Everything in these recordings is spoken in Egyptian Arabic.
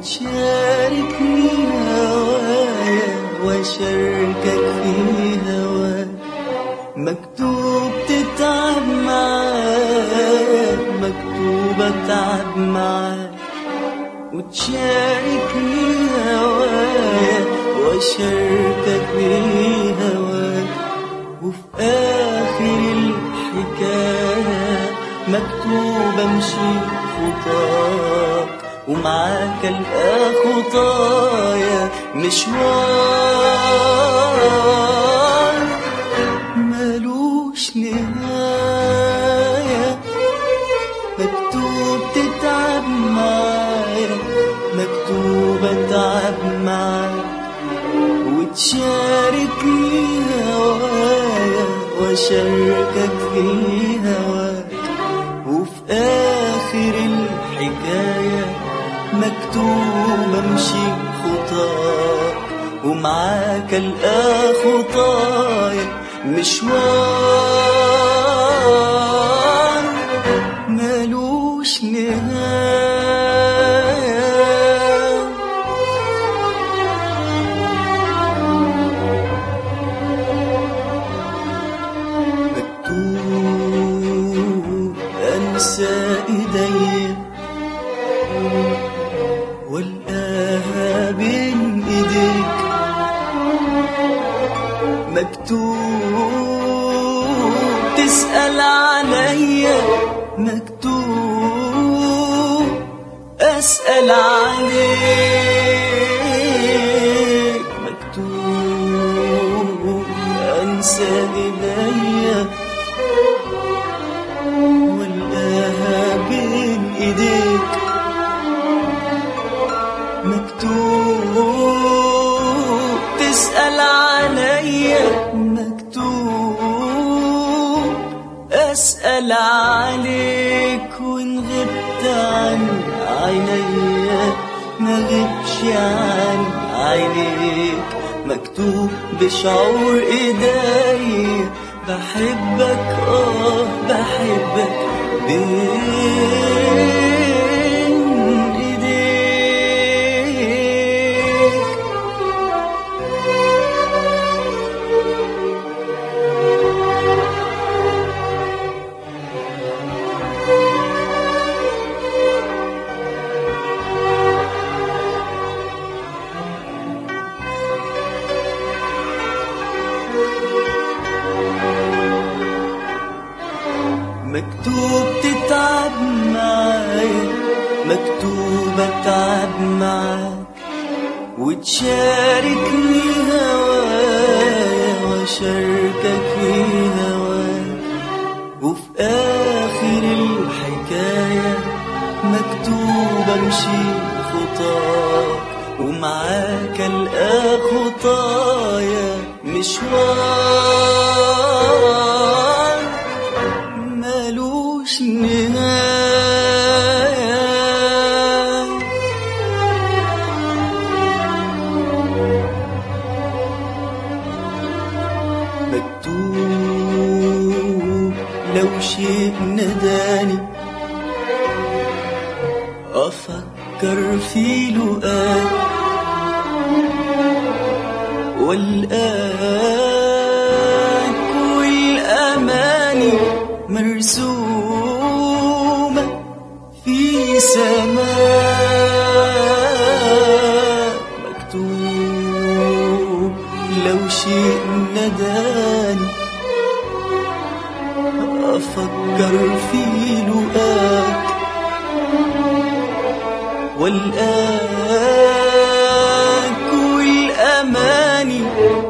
وتشاركني هوايا واشاركك في هواك مكتوب تتعب معاك مكتوب اتعب معاك وتشاركني هوايا واشاركك في هواك وفي اخر الحكايه مكتوب امشي خطاك ومعاك القى خطايا مشوار ملوش نهايه مكتوب تتعب معايا مكتوب اتعب معاك وتشاركني هوايا واشاركك في هواك وفي اخر الحكايه مكتوب امشي خطاك ومعاك القى خطايا مشوار ملوش نهايه مكتوب انسى ايديا والقاها بين ايديك مكتوب تسأل عليا مكتوب أسأل عليك مكتوب أنسى إيديا والقاها بين إيديك مكتوب تسأل عليا مكتوب أسأل عليك وإن غبت عن عينيا ما غبش عن عينيك مكتوب بشعور ايديا بحبك اه بحبك بين ايديك مكتوب تتعب معايا مكتوب اتعب معاك وتشاركني هوايا واشاركك في هواك وفي اخر الحكايه مكتوب امشي خطاك ومعاك القى خطايا مشوار ملوش نهاية مكتوب لو شيء نداني أفكر في لقاك والآك والأماني مرسومة في سماء مكتوب لو شيء نداني أفكر في لقاك والآك والأماني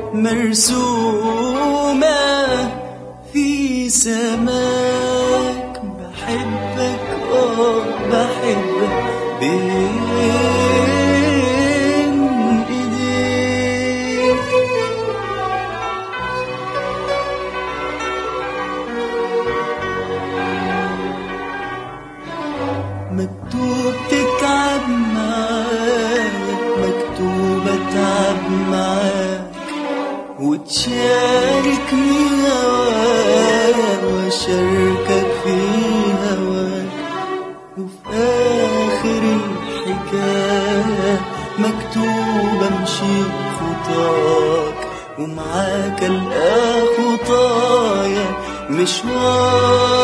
مرسومة في سماك بحبك اه بحبك بين ايديك مكتوب تتعب معاك مكتوب اتعب معاك وتشاركني هواك واشاركك في هواك وفي اخر الحكايه معاك الآ خطايا مشوار